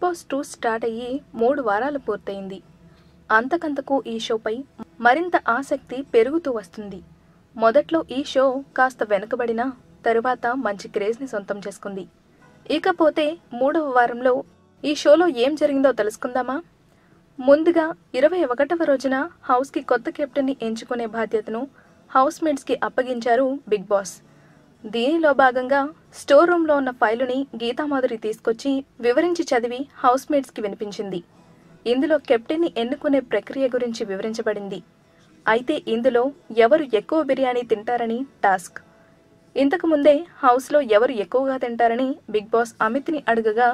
boss two start అయ్యి మూడు వారాలు పూర్తయింది అంతకంతకు ఈ షోపై మరింత ఆసక్తి పెరుగుతూ వస్తుంది మొదట్లో ఈ షో కాస్త వెనుకబడినా తరువాత మంచి క్రేజ్ని సొంతం చేసుకుంది ఇకపోతే మూడవ వారంలో ఈ షోలో ఏం జరిగిందో తెలుసుకుందామా ముందుగా ఇరవై ఒకటవ రోజున హౌస్కి కొత్త కెప్టెన్ని ఎంచుకునే బాధ్యతను హౌస్ మేట్స్కి అప్పగించారు బిగ్ బాస్ దీనిలో భాగంగా స్టోర్ రూమ్లో ఉన్న ఫైలుని గీతామాధురి తీసుకొచ్చి వివరించి చదివి హౌస్ మేట్స్కి వినిపించింది ఇందులో కెప్టెన్ని ఎన్నుకునే ప్రక్రియ గురించి వివరించబడింది అయితే ఇందులో ఎవరు ఎక్కువ బిర్యానీ తింటారని టాస్క్ ఇంతకు ముందే హౌస్లో ఎవరు ఎక్కువగా తింటారని బిగ్ బాస్ అమిత్ని అడగగా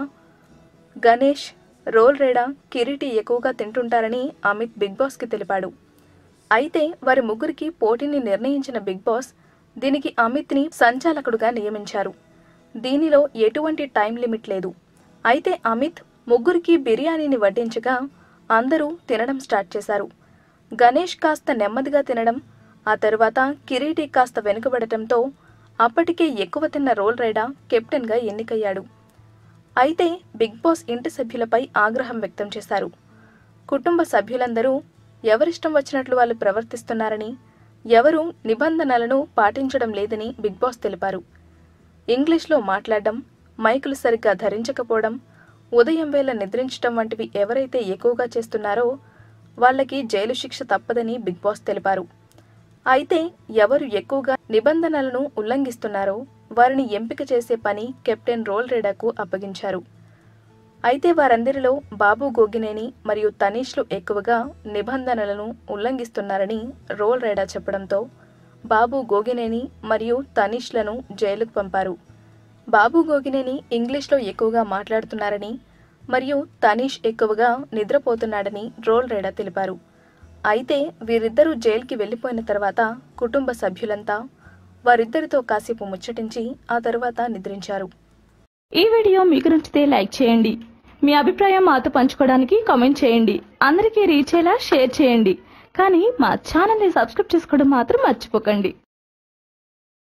గణేష్ రోల్ రేడా కిరీటి ఎక్కువగా తింటుంటారని అమిత్ బిగ్ బాస్కి తెలిపాడు అయితే వారి ముగ్గురికి పోటీని నిర్ణయించిన బిగ్ బాస్ దీనికి అమిత్ని సంచాలకుడుగా నియమించారు దీనిలో ఎటువంటి టైం లిమిట్ లేదు అయితే అమిత్ ముగ్గురికి బిర్యానీని వడ్డించగా అందరూ తినడం స్టార్ట్ చేశారు గణేష్ కాస్త నెమ్మదిగా తినడం ఆ తరువాత కిరీటి కాస్త వెనుకబడటంతో అప్పటికే ఎక్కువ తిన్న రోల్ రైడా కెప్టెన్గా ఎన్నికయ్యాడు అయితే బిగ్ బాస్ ఇంటి సభ్యులపై ఆగ్రహం వ్యక్తం చేశారు కుటుంబ సభ్యులందరూ ఎవరిష్టం వచ్చినట్లు వాళ్ళు ప్రవర్తిస్తున్నారని ఎవరూ నిబంధనలను పాటించడం లేదని బిగ్ బాస్ తెలిపారు ఇంగ్లీష్లో మాట్లాడడం మైకులు సరిగ్గా ధరించకపోవడం ఉదయం వేళ నిద్రించడం వంటివి ఎవరైతే ఎక్కువగా చేస్తున్నారో వాళ్ళకి జైలు శిక్ష తప్పదని బిగ్ బాస్ తెలిపారు అయితే ఎవరు ఎక్కువగా నిబంధనలను ఉల్లంఘిస్తున్నారో వారిని ఎంపిక చేసే పని కెప్టెన్ రోల్ రేడాకు అప్పగించారు అయితే వారందరిలో బాబు గోగినేని మరియు తనీష్లు ఎక్కువగా నిబంధనలను ఉల్లంఘిస్తున్నారని రోల్ రేడా చెప్పడంతో బాబు గోగినేని మరియు తనీష్లను జైలుకు పంపారు బాబు గోగినేని ఇంగ్లీష్లో ఎక్కువగా మాట్లాడుతున్నారని మరియు తనీష్ ఎక్కువగా నిద్రపోతున్నాడని రోల్ రేడా తెలిపారు అయితే వీరిద్దరూ జైలుకి వెళ్లిపోయిన తర్వాత కుటుంబ సభ్యులంతా వారిద్దరితో కాసేపు ముచ్చటించి ఆ తర్వాత నిద్రించారు ఈ వీడియో మీకు నచ్చితే లైక్ చేయండి మీ అభిప్రాయం మాతో పంచుకోవడానికి కామెంట్ చేయండి అందరికీ రీచ్ అయ్యేలా షేర్ చేయండి కానీ మా ఛానల్ని సబ్స్క్రైబ్ చేసుకోవడం మాత్రం మర్చిపోకండి